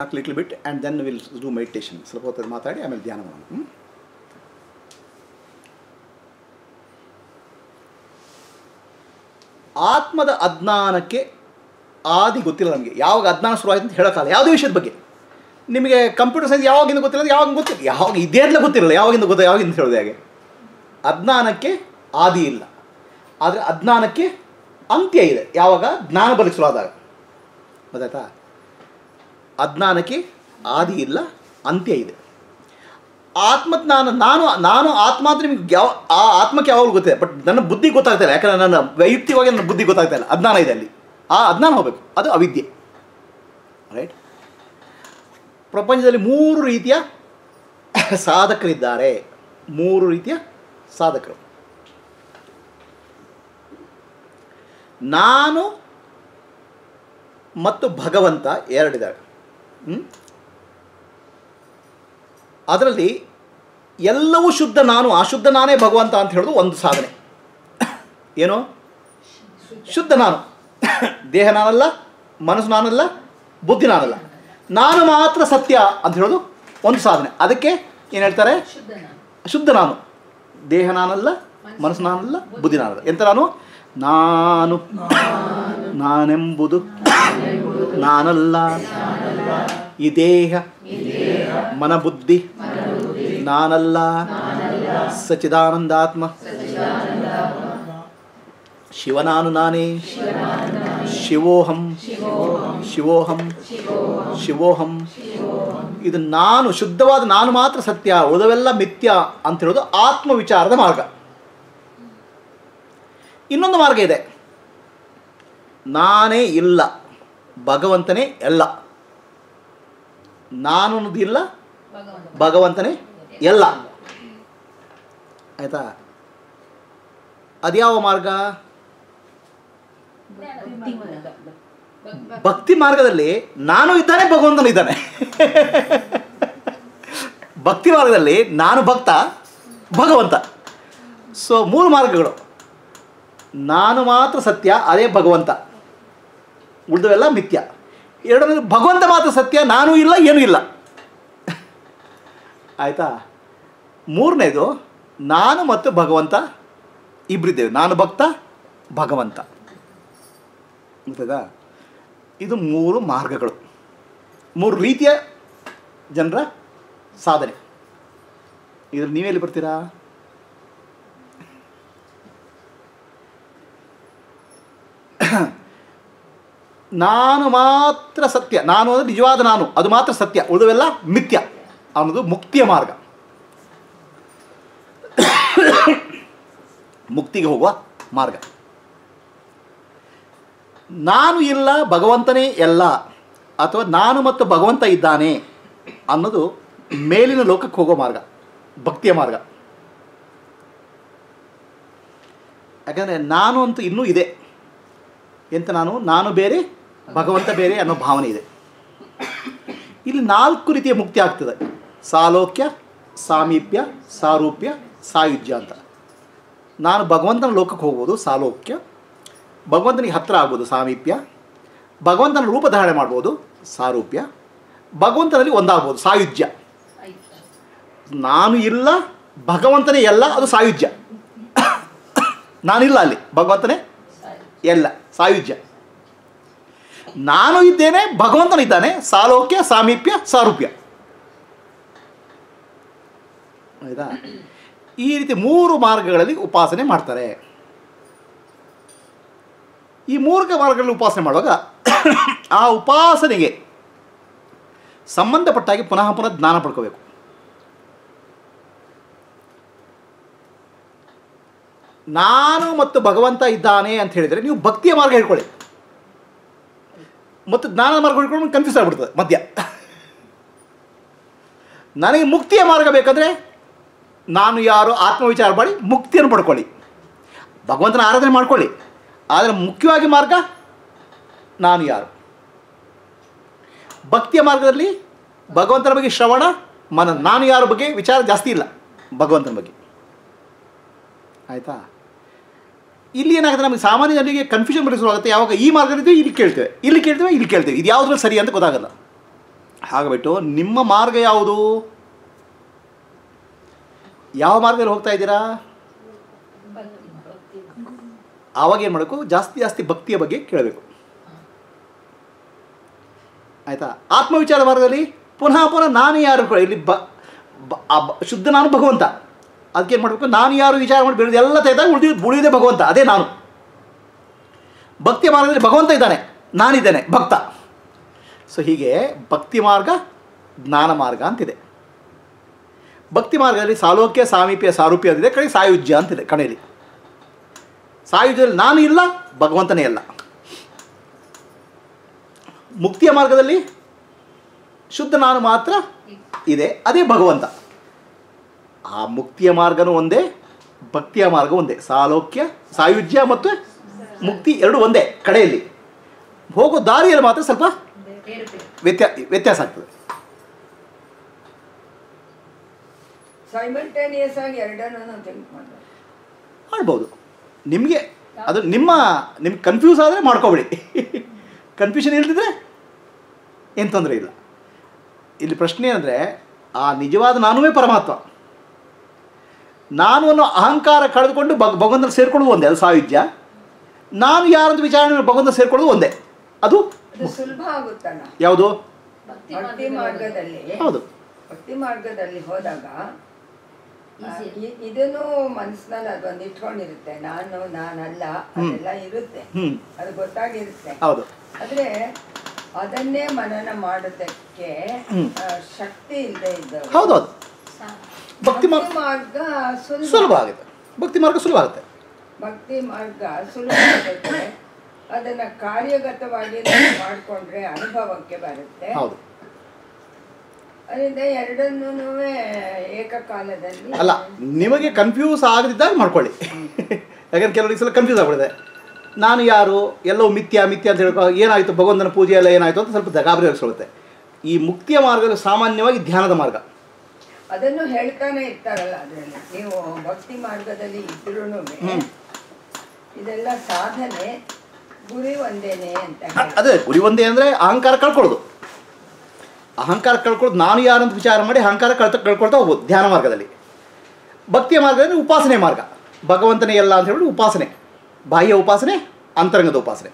Little bit and then will do meditation ಸ್ವಲ್ಪ ಹೊತ್ತು ಮಾತಾಡಿ ಆಮೇಲೆ ಧ್ಯಾನ ಮಾಡೋಣ ಹ್ಮ್? ಆತ್ಮದ ಅಜ್ಞಾನಕ್ಕೆ ಆದಿ ಗೊತ್ತಿಲ್ಲ ನಮಗೆ ಯಾವಾಗ ಅಜ್ಞಾನ ಶುರುವಾಯಿತು ಅಂತ ಹೇಳೋಕ್ಕಾಗಲ್ಲ ಯಾವುದೇ ವಿಷಯದ ಬಗ್ಗೆ ನಿಮಗೆ ಕಂಪ್ಯೂಟರ್ ಸೈನ್ಸ್ ಯಾವಾಗಿಂದ ಗೊತ್ತಿಲ್ಲ ಯಾವಾಗ ಗೊತ್ತಿಲ್ಲ ಯಾವಾಗ ಇದೇ ಅಂತ ಗೊತ್ತಿರಲ್ಲ ಯಾವಾಗಿಂದ ಗೊತ್ತ ಯಾವಾಗಿಂದ ಹೇಳೋದು ಹೇಗೆ ಅಜ್ಞಾನಕ್ಕೆ ಆದಿ ಇಲ್ಲ ಆದರೆ ಅಜ್ಞಾನಕ್ಕೆ ಅಂತ್ಯ ಇದೆ ಯಾವಾಗ ಜ್ಞಾನ ಬರಲಿಕ್ಕೆ ಶುರುವಾದಾಗ ಗೊತ್ತಾಯ್ತಾ ಅಜ್ಞಾನಕ್ಕೆ ಆದಿ ಇಲ್ಲ ಅಂತ್ಯ ಇದೆ ಆತ್ಮಜ್ಞಾನ ನಾನು ನಾನು ಆತ್ಮ ಅಂತ ನಿಮ್ಗೆ ಯಾವ ಆ ಆತ್ಮಕ್ಕೆ ಯಾವಾಗಲೂ ಗೊತ್ತಿದೆ ಬಟ್ ನನ್ನ ಬುದ್ಧಿ ಗೊತ್ತಾಗ್ತಾ ಇಲ್ಲ ಯಾಕಂದರೆ ನನ್ನ ವೈಯಕ್ತಿಕವಾಗಿ ನನ್ನ ಬುದ್ಧಿ ಗೊತ್ತಾಗ್ತಾ ಇಲ್ಲ ಅಜ್ಞಾನ ಇದೆ ಅಲ್ಲಿ ಆ ಅಜ್ಞಾನ ಹೋಗಬೇಕು ಅದು ಅವಿದ್ಯೆ ರೈಟ್ ಪ್ರಪಂಚದಲ್ಲಿ ಮೂರು ರೀತಿಯ ಸಾಧಕರಿದ್ದಾರೆ ಮೂರು ರೀತಿಯ ಸಾಧಕರು ನಾನು ಮತ್ತು ಭಗವಂತ ಎರಡಿದ್ದಾರೆ ಹ್ಮ್? ಅದರಲ್ಲಿ ಎಲ್ಲವೂ ಶುದ್ಧ ನಾನು ಅಶುದ್ಧ ನಾನೇ ಭಗವಂತ ಅಂತ ಹೇಳೋದು ಒಂದು ಸಾಧನೆ ಏನು ಶುದ್ಧ ನಾನು ದೇಹ ನಾನಲ್ಲ ಮನಸ್ಸು ನಾನಲ್ಲ ಬುದ್ಧಿ ನಾನಲ್ಲ ನಾನು ಮಾತ್ರ ಸತ್ಯ ಅಂತ ಹೇಳೋದು ಒಂದು ಸಾಧನೆ ಅದಕ್ಕೆ ಏನು ಹೇಳ್ತಾರೆ ಶುದ್ಧ ನಾನು ದೇಹ ನಾನಲ್ಲ ಮನಸ್ಸು ನಾನಲ್ಲ ಬುದ್ಧಿ ನಾನಲ್ಲ ಎಂತ ನಾನು ನಾನು ನಾನೆಂಬುದು ನಾನಲ್ಲ ಈ ದೇಹ ಮನಬುದ್ಧಿ ನಾನಲ್ಲ ಸಚಿದಾನಂದಾತ್ಮ ಶಿವನಾನು ನಾನೇ ಶಿವೋಹಂ ಶಿವೋಹಂ ಶಿವೋಹಂ ಇದು ನಾನು ಶುದ್ಧವಾದ ನಾನು ಮಾತ್ರ ಸತ್ಯ ಉಳಿದವೆಲ್ಲ ಮಿಥ್ಯ ಅಂತ ಹೇಳೋದು ಆತ್ಮ ವಿಚಾರದ ಮಾರ್ಗ ಇನ್ನೊಂದು ಮಾರ್ಗ ಇದೆ ನಾನೇ ಇಲ್ಲ ಭಗವಂತನೇ ಎಲ್ಲ ನಾನು ಅನ್ನೋದು ಇಲ್ಲ ಭಗವಂತನೇ ಎಲ್ಲ ಆಯ್ತಾ ಅದ್ಯಾವ ಮಾರ್ಗ ಭಕ್ತಿ ಮಾರ್ಗದಲ್ಲಿ ನಾನು ಇದ್ದಾನೆ ಭಗವಂತನು ಇದ್ದಾನೆ ಭಕ್ತಿ ಮಾರ್ಗದಲ್ಲಿ ನಾನು ಭಕ್ತ ಭಗವಂತ ಸೊ ಮೂರು ಮಾರ್ಗಗಳು ನಾನು ಮಾತ್ರ ಸತ್ಯ ಅದೇ ಭಗವಂತ ಉಳಿದವೆಲ್ಲ ಮಿಥ್ಯ ಎರಡನೇದು ಭಗವಂತ ಮಾತ್ರ ಸತ್ಯ ನಾನು ಇಲ್ಲ ಏನೂ ಇಲ್ಲ ಆಯಿತಾ ಮೂರನೇದು ನಾನು ಮತ್ತು ಭಗವಂತ ಇಬ್ಬರಿದ್ದೇವೆ ನಾನು ಭಕ್ತ ಭಗವಂತ ಗೊತ್ತದಾ ಇದು ಮೂರು ಮಾರ್ಗಗಳು ಮೂರು ರೀತಿಯ ಜನರ ಸಾಧನೆ ಇದ್ರಲ್ಲಿ ನೀವೆಲ್ಲಿ ಬರ್ತೀರಾ ನಾನು ಮಾತ್ರ ಸತ್ಯ ನಾನು ಅಂದರೆ ನಿಜವಾದ ನಾನು ಅದು ಮಾತ್ರ ಸತ್ಯ ಉಳಿದವೆಲ್ಲ ಮಿಥ್ಯ ಅನ್ನೋದು ಮುಕ್ತಿಯ ಮಾರ್ಗ ಮುಕ್ತಿಗೆ ಹೋಗುವ ಮಾರ್ಗ ನಾನು ಇಲ್ಲ ಭಗವಂತನೇ ಎಲ್ಲ ಅಥವಾ ನಾನು ಮತ್ತು ಭಗವಂತ ಇದ್ದಾನೆ ಅನ್ನೋದು ಮೇಲಿನ ಲೋಕಕ್ಕೆ ಹೋಗೋ ಮಾರ್ಗ ಭಕ್ತಿಯ ಮಾರ್ಗ ಯಾಕಂದರೆ ನಾನು ಅಂತೂ ಇನ್ನೂ ಇದೆ ಎಂತ ನಾನು ನಾನು ಬೇರೆ ಭಗವಂತ ಬೇರೆ ಅನ್ನೋ ಭಾವನೆ ಇದೆ ಇಲ್ಲಿ ನಾಲ್ಕು ರೀತಿಯ ಮುಕ್ತಿ ಆಗ್ತದೆ ಸಾಲೋಕ್ಯ ಸಾಮೀಪ್ಯ ಸಾರೂಪ್ಯ ಸಾಯುಜ್ಯ ಅಂತ ನಾನು ಭಗವಂತನ ಲೋಕಕ್ಕೆ ಹೋಗ್ಬೋದು ಸಾಲೋಕ್ಯ ಭಗವಂತನಿಗೆ ಹತ್ತಿರ ಆಗ್ಬೋದು ಸಾಮೀಪ್ಯ ಭಗವಂತನ ರೂಪ ಧಾರಣೆ ಮಾಡ್ಬೋದು ಸಾರೂಪ್ಯ ಭಗವಂತನಲ್ಲಿ ಒಂದಾಗ್ಬೋದು ಸಾಯುಜ್ಯ ನಾನು ಇಲ್ಲ ಭಗವಂತನೇ ಎಲ್ಲ ಅದು ಸಾಯುಜ್ಯ ನಾನಿಲ್ಲ ಅಲ್ಲಿ ಭಗವಂತನೇ ಎಲ್ಲ ಸಾಯುಜ್ಯ ನಾನು ಇದ್ದೇನೆ ಭಗವಂತನಿದ್ದಾನೆ ಸಾಲೋಕ್ಯ ಸಾಮೀಪ್ಯ ಸಾರೂಪ್ಯ ಆಯ್ತಾ ಈ ರೀತಿ ಮೂರು ಮಾರ್ಗಗಳಲ್ಲಿ ಉಪಾಸನೆ ಮಾಡ್ತಾರೆ ಈ ಮೂರು ಮಾರ್ಗಗಳಲ್ಲಿ ಉಪಾಸನೆ ಮಾಡುವಾಗ ಆ ಉಪಾಸನೆಗೆ ಸಂಬಂಧಪಟ್ಟಾಗಿ ಪುನಃ ಪುನಃ ಜ್ಞಾನ ಪಡ್ಕೋಬೇಕು ನಾನು ಮತ್ತು ಭಗವಂತ ಇದ್ದಾನೆ ಅಂತ ಹೇಳಿದರೆ ನೀವು ಭಕ್ತಿಯ ಮಾರ್ಗ ಹೇಳ್ಕೊಳ್ಳಿ ಮತ್ತು ಜ್ಞಾನದ ಮಾರ್ಗ ಹಿಡ್ಕೊಂಡು ಕನ್ಫ್ಯೂಸ್ ಆಗಿಬಿಡ್ತದೆ ಮಧ್ಯ ನನಗೆ ಮುಕ್ತಿಯ ಮಾರ್ಗ ಬೇಕಾದರೆ ನಾನು ಯಾರು ಆತ್ಮವಿಚಾರ ಮಾಡಿ ಮುಕ್ತಿಯನ್ನು ಪಡ್ಕೊಳ್ಳಿ ಭಗವಂತನ ಆರಾಧನೆ ಮಾಡ್ಕೊಳ್ಳಿ ಆದರೆ ಮುಖ್ಯವಾಗಿ ಮಾರ್ಗ ನಾನು ಯಾರು ಭಕ್ತಿಯ ಮಾರ್ಗದಲ್ಲಿ ಭಗವಂತನ ಬಗ್ಗೆ ಶ್ರವಣ ಮನ ನಾನು ಯಾರ ಬಗ್ಗೆ ವಿಚಾರ ಜಾಸ್ತಿ ಇಲ್ಲ ಭಗವಂತನ ಬಗ್ಗೆ ಆಯಿತಾ ಇಲ್ಲಿ ಏನಾಗುತ್ತೆ ನಮಗೆ ಸಾಮಾನ್ಯ ಜನರಿಗೆ ಕನ್ಫ್ಯೂಷನ್ ಬರಲಿಕ್ಕೆ ಶುರುವಾಗುತ್ತೆ ಯಾವಾಗ ಈ ಮಾರ್ಗದಿದ್ದು ಇಲ್ಲಿ ಕೇಳ್ತೇವೆ ಇಲ್ಲಿ ಕೇಳ್ತೇವೆ ಇಲ್ಲಿ ಕೇಳ್ತೇವೆ ಇದು ಯಾವುದ್ರಲ್ಲಿ ಸರಿ ಅಂತ ಗೊತ್ತಾಗಲ್ಲ ಹಾಗಬಿಟ್ಟು ನಿಮ್ಮ ಮಾರ್ಗ ಯಾವುದು ಯಾವ ಮಾರ್ಗದಲ್ಲಿ ಹೋಗ್ತಾ ಇದ್ದೀರಾ ಆವಾಗ ಏನು ಮಾಡಬೇಕು ಜಾಸ್ತಿ ಜಾಸ್ತಿ ಭಕ್ತಿಯ ಬಗ್ಗೆ ಕೇಳಬೇಕು ಆಯಿತಾ ಆತ್ಮವಿಚಾರ ಮಾರ್ಗದಲ್ಲಿ ಪುನಃ ಪುನಃ ನಾನು ಯಾರು ಕೂಡ ಇಲ್ಲಿ ಬ ಬ- ಆ ಬ- ಶುದ್ಧ ನಾನು ಭಗವಂತ ಅದಕ್ಕೆ ಏನು ಮಾಡಬೇಕು ನಾನು ಯಾರು ವಿಚಾರ ಮಾಡಿ ಬೆಳೆದು ಎಲ್ಲ ತೆಗೆದಾಗ ಉಳಿದು ಉಳಿಯೋದೇ ಭಗವಂತ ಅದೇ ನಾನು ಭಕ್ತಿಯ ಮಾರ್ಗದಲ್ಲಿ ಭಗವಂತ ಇದ್ದಾನೆ ನಾನಿದ್ದೇನೆ ಭಕ್ತ ಸೊ ಹೀಗೆ ಭಕ್ತಿ ಮಾರ್ಗ ಜ್ಞಾನ ಮಾರ್ಗ ಅಂತಿದೆ ಭಕ್ತಿ ಮಾರ್ಗದಲ್ಲಿ ಸಾಲೋಕ್ಯ ಸಾಮೀಪ್ಯ ಸಾರೂಪ್ಯ ಅಂತಿದೆ ಕಡೆ ಸಾಯುಜ್ಯ ಅಂತಿದೆ ಕಡೆಯಲ್ಲಿ ಸಾಯುಜ್ಯದಲ್ಲಿ ನಾನು ಇಲ್ಲ ಭಗವಂತನೇ ಅಲ್ಲ ಮುಕ್ತಿಯ ಮಾರ್ಗದಲ್ಲಿ ಶುದ್ಧ ನಾನು ಮಾತ್ರ ಇದೆ ಅದೇ ಭಗವಂತ ಆ ಮುಕ್ತಿಯ ಮಾರ್ಗನೂ ಒಂದೇ ಭಕ್ತಿಯ ಮಾರ್ಗ ಒಂದೇ ಸಾಲೋಕ್ಯ ಸಾಯುಜ್ಯ ಮತ್ತು ಮುಕ್ತಿ ಎರಡು ಒಂದೇ ಕಡೆಯಲ್ಲಿ ಹೋಗೋ ದಾರಿಯಲ್ಲಿ ಮಾತ್ರ ಸ್ವಲ್ಪ ವ್ಯತ್ಯಾ ವ್ಯತ್ಯಾಸ ಆಗ್ತದೆ ಸೈಮಲ್ಟೇನಿಯಸ್ ಆಗಿ ಎರಡನ್ನೂ ಥಿಂಕ್ ಮಾಡ್ಬೇಕು ಮಾಡ್ಬೋದು ನಿಮಗೆ ಅದು ನಿಮ್ಮ ನಿಮ್ಗೆ ಕನ್ಫ್ಯೂಸ್ ಆದರೆ ಮಾಡ್ಕೋಬೇಡಿ ಕನ್ಫ್ಯೂಷನ್ ಇಲ್ದಿದ್ರೆ ಏನು ತೊಂದರೆ ಇಲ್ಲ ಇಲ್ಲಿ ಪ್ರಶ್ನೆ ಅಂದರೆ ಆ ನಿಜವಾದ ನಾನುವೇ ಪರಮಾತ್ಮ ನಾನು ಅನ್ನೋ ಅಹಂಕಾರ ಕಳೆದುಕೊಂಡು ಭಗ್ ಭಗವಂತನ ಸೇರ್ಕೊಳ್ಳೋದು ಒಂದೇ ಅದು ಸಾಯುಜ್ಯ ನಾನು ಯಾರಂತ ವಿಚಾರಣೆ ಮಾಡಿ ಭಗವಂತ ಸೇರ್ಕೊಳ್ಳೋದು ಒಂದೇ ಅದು ಅದು ಸುಲಭ ಆಗುತ್ತಲ್ಲ ಯಾವುದು ಭಕ್ತಿ ಮಾರ್ಗದಲ್ಲಿ ಹೌದು ಭಕ್ತಿ ಮಾರ್ಗದಲ್ಲಿ ಹೋದಾಗ ಆ, ಇ- ಇದನ್ನು ಮನಸ್ಸಿನಲ್ಲಿ ಅದೊಂದು ಇಟ್ಕೊಂಡಿರುತ್ತೆ ನಾನು ನಾನಲ್ಲ ಅದೆಲ್ಲ ಇರುತ್ತೆ ಹ್ಞೂ ಅದು ಗೊತ್ತಾಗಿರುತ್ತೆ ಹೌದು ಆದ್ರೆ ಅದನ್ನೇ ಮನನ ಮಾಡೋದಕ್ಕೆ ಹ್ಮ್. ಆ, ಶಕ್ತಿ ಇಲ್ಲದೆ ಇದ್ದವರು ಹೌದು ಹೌದು ಭಕ್ತಿ ಮಾರ್ಗ ಮಾರ್ಗ ಸುಲಭ ಸುಲಭ ಆಗುತ್ತೆ ಭಕ್ತಿ ಮಾರ್ಗ ಸುಲಭ ಆಗುತ್ತೆ ಭಕ್ತಿ ಮಾರ್ಗ ಸುಲಭ ಆಗುತ್ತೆ ಅದನ್ನ ಕಾರ್ಯಗತವಾಗಿ ನಾವು ಮಾಡ್ಕೊಂಡ್ರೆ ಅನುಭವಕ್ಕೆ ಬರುತ್ತೆ ಹೌದು ಅದರಿಂದ ಎರಡನ್ನೂ ಏಕಕಾಲದಲ್ಲಿ ಅಲ್ಲ ನಿಮಗೆ ಕನ್ಫ್ಯೂಸ್ ಆಗದಿದ್ದಾಗ ಮಾಡ್ಕೊಳ್ಳಿ ಯಾಕಂದ್ರೆ ಕೆಲವರಿಗೆ ಸಲ ಕನ್ಫ್ಯೂಸ್ ಆಗ್ಬಿಡಿದೆ ನಾನು ಯಾರು ಎಲ್ಲವೂ ಮಿಥ್ಯ ಮಿಥ್ಯ ಅಂತ ಹೇಳ್ಕೊ ಏನಾಯಿತು ಭಗವಂತನ ಪೂಜೆ ಎಲ್ಲ ಏನಾಯಿತು ಅಂತ ಸ್ವಲ್ಪ ಗಾಬರಿ ಆಗಿಸ್ಕೊಳ್ಳುತ್ತೆ ಈ ಮುಕ್ತಿಯ ಮಾರ್ಗದಲ್ಲಿ ಸಾಮಾನ್ಯವಾಗಿ ಧ್ಯಾನದ ಮಾರ್ಗ ಅದನ್ನು ಹೇಳ್ತಾನೆ ಇರ್ತಾರಲ್ಲ ಅದರಲ್ಲಿ ನೀವು ಭಕ್ತಿ ಮಾರ್ಗದಲ್ಲಿ ಇದ್ರೂ ಇದೆಲ್ಲ ಸಾಧನೆ ಗುರಿ ಒಂದೇನೆ ಅಂತ ಅ- ಅದೇ ಗುರಿ ಒಂದೇ ಅಂದರೆ ಅಹಂಕಾರ ಕಳ್ಕೊಳ್ಳೋದು ಅಹಂಕಾರ ಕಳ್ಕೊಳ್ಳೋದು ನಾನು ಯಾರು ಅಂತ ವಿಚಾರ ಮಾಡಿ ಅಹಂಕಾರ ಕಳ್ತ ಕಳ್ಕೊಳ್ತಾ ಹೋಗ್ಬೋದು ಧ್ಯಾನ ಮಾರ್ಗದಲ್ಲಿ ಭಕ್ತಿಯ ಮಾರ್ಗದಲ್ಲಿ ಉಪಾಸನೆ ಮಾರ್ಗ ಭಗವಂತನೇ ಎಲ್ಲ ಅಂತ ಹೇಳಿ ಉಪಾಸನೆ ಬಾಹ್ಯ ಉಪಾಸನೆ ಅಂತರಂಗದ ಉಪಾಸನೆ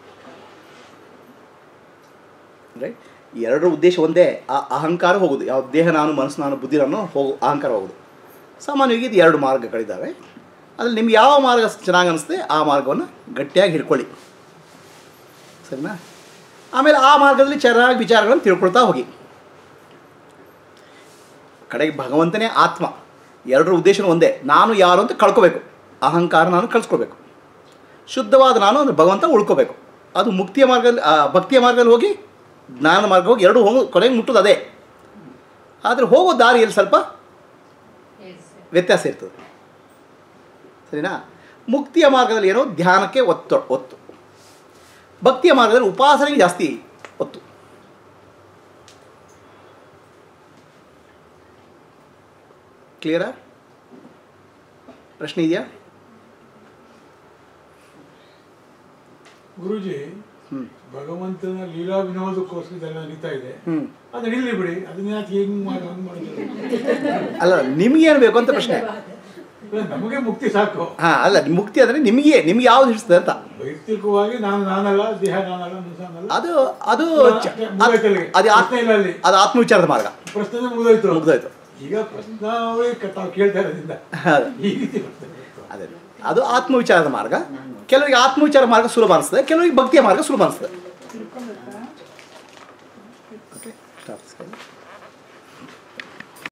ರೈಟ್ ಎರಡರ ಉದ್ದೇಶ ಒಂದೇ ಆ ಅಹಂಕಾರ ಹೋಗೋದು ಯಾವ ದೇಹ ನಾನು ಮನಸ್ಸು ನಾನು ಬುದ್ಧಿ ನಾನು ಹೋಗು ಅಹಂಕಾರ ಹೋಗೋದು ಸಾಮಾನ್ಯವಾಗಿ ಇದು ಎರಡು ಮಾರ್ಗಗಳಿದ್ದಾವೆ ಅದ್ರಲ್ಲಿ ನಿಮ್ಗೆ ಯಾವ ಮಾರ್ಗ ಚೆನ್ನಾಗಿ ಅನಿಸುತ್ತೆ ಆ ಮಾರ್ಗವನ್ನು ಗಟ್ಟಿಯಾಗಿ ಹಿಡ್ಕೊಳ್ಳಿ ಸರಿನಾ ಆಮೇಲೆ ಆ ಮಾರ್ಗದಲ್ಲಿ ಚೆನ್ನಾಗಿ ವಿಚಾರಗಳನ್ನು ತಿಳ್ಕೊಳ್ತಾ ಹೋಗಿ ಕಡೆಗೆ ಭಗವಂತನೇ ಆತ್ಮ ಎರಡರ ಉದ್ದೇಶನೂ ಒಂದೇ ನಾನು ಯಾರು ಅಂತ ಕಳ್ಕೋಬೇಕು ಅಹಂಕಾರ ನಾನು ಕಳ್ಸ್ಕೊಳ್ಬೇಕು ಶುದ್ಧವಾದ ನಾನು ಅಂದರೆ ಭಗವಂತ ಉಳ್ಕೋಬೇಕು ಅದು ಮುಕ್ತಿಯ ಮಾರ್ಗದಲ್ಲಿ ಆ, ಭಕ್ತಿಯ ಮಾರ್ಗದಲ್ಲಿ ಹೋಗಿ ಜ್ಞಾನ ಮಾರ್ಗ ಹೋಗಿ ಎರಡು ಹೋಗೋ ಕೊನೆಗೆ ಮುಟ್ಟೋದು ಅದೇ ಆದರೆ ಹೋಗೋ ದಾರಿಯಲ್ಲಿ ಸ್ವಲ್ಪ ವ್ಯತ್ಯಾಸ ಇರ್ತದೆ ಸರಿನಾ ಮುಕ್ತಿಯ ಮಾರ್ಗದಲ್ಲಿ ಏನೋ ಧ್ಯಾನಕ್ಕೆ ಒತ್ತು ಒತ್ತು ಭಕ್ತಿಯ ಮಾರ್ಗದಲ್ಲಿ ಉಪಾಸನೆಗೆ ಜಾಸ್ತಿ ಒತ್ತು ಕ್ಲಿಯರಾ ಪ್ರಶ್ನೆ ಇದೆಯಾ ಗುರುಜಿ ಹ್ಞೂ ಭಗವಂತನ ಲೀಲಾ ವಿನೋದಕ್ಕೋಸ್ಕರ ಇದೆಲ್ಲ ನಡೀತಾ ಇದೆ ಹ್ಞೂ ಅದು ನಡೀಲಿ ಬಿಡಿ ಅದನ್ನ ಯಾಕೆ ಹೆಂಗ್ ಮಾಡಿ ಹಂಗ್ ಮಾಡಿದ್ರು ಅಲ್ಲ ನಿಮಗೇನು ಬೇಕು ಅಂತ ಪ್ರಶ್ನೆ ಇಲ್ಲ, ನಮಗೆ ಮುಕ್ತಿ ಸಾಕು ಹಾಂ ಅಲ್ಲ ಮುಕ್ತಿ ಅಂದರೆ ನಿಮಗೆ ನಿಮ್ಗೆ ಯಾವ್ದು ಹಿಡಿಸ್ತದೆ ಅಂತ ವೈಯಕ್ತಿಕವಾಗಿ ನಾನು ನಾನಲ್ಲ ದೇಹ ನಾನಲ್ಲ ಮನುಷ್ಯ ನಾನಲ್ಲ ಅದು ಅದು ಚ- ಅಷ್ಟೇ, ಮುಗ್ದೋಯ್ತು ಅಲ್ಲಿಗೆ. ಅದು ಆತ್ಮ ಪ್ರಶ್ನೆ ಇಲ್ಲ ಅಲ್ಲಿ. ಅದು ಆತ್ಮವಿಚಾರದ ಮಾರ್ಗ ಪ್ರಶ್ನೆ ಮುಗಿದೋಯ್ತು ಮುಗ್ದೋಯ್ತು ಈಗ ಪ್ರಶ್ನಾವಳಿ ಕ- ತಾವು ಕೇಳ್ತಾ ಇರೋದ್ರಿಂದ ಹೌದು. ಈ ರೀತಿ ಪ್ರಶ್ನೆ ಬೇಕು. ಅದೇ ಅದು ಆತ್ಮವಿಚಾರದ ಮಾರ್ಗ ಕೆಲವರಿಗೆ ಆತ್ಮವಿಚಾರ ಮಾರ್ಗ ಸುಲಭ ಅನಿಸ್ತದೆ ಕೆಲವರಿಗೆ ಭಕ್ತಿಯ ಮಾರ್ಗ ಸುಲಭ ಅನಿಸ್ತದೆ ಓಕೆ ಸ್ಟಾಪ್